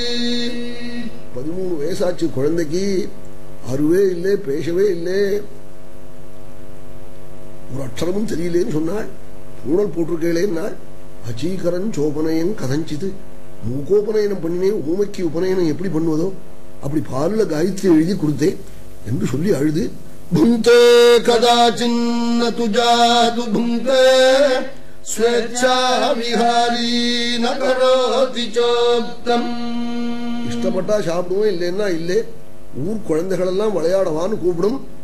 பதிமூணு வயசாச்சு குழந்தைக்கு அருவே இல்லை பேசவே இல்லை ஒரு அக்ஷரமும் தெரியலேன்னு சொன்னாள் ஊழல் போட்டிருக்கேளேன்னாள் அச்சீகரன் சோபனயன் கதஞ்சிது மூகோபநயனம் பண்ணினேன் ஊமைக்கு உபநயனம் எப்படி பண்ணுவதோ அப்படி பால்ல காயத்ரி எழுதி கொடுத்தேன் என்று சொல்லி அழுது भुङ्क्ते कदाचिन्न तु जातु भुङ्क्ते स्वेच्छा विहारी न करोति चोक्तम् இஷ்டப்பட்டா சாப்பிடுவோம் இல்லைன்னா இல்லை ஊர் குழந்தைகள் எல்லாம் விளையாடவான்னு கூப்பிடும்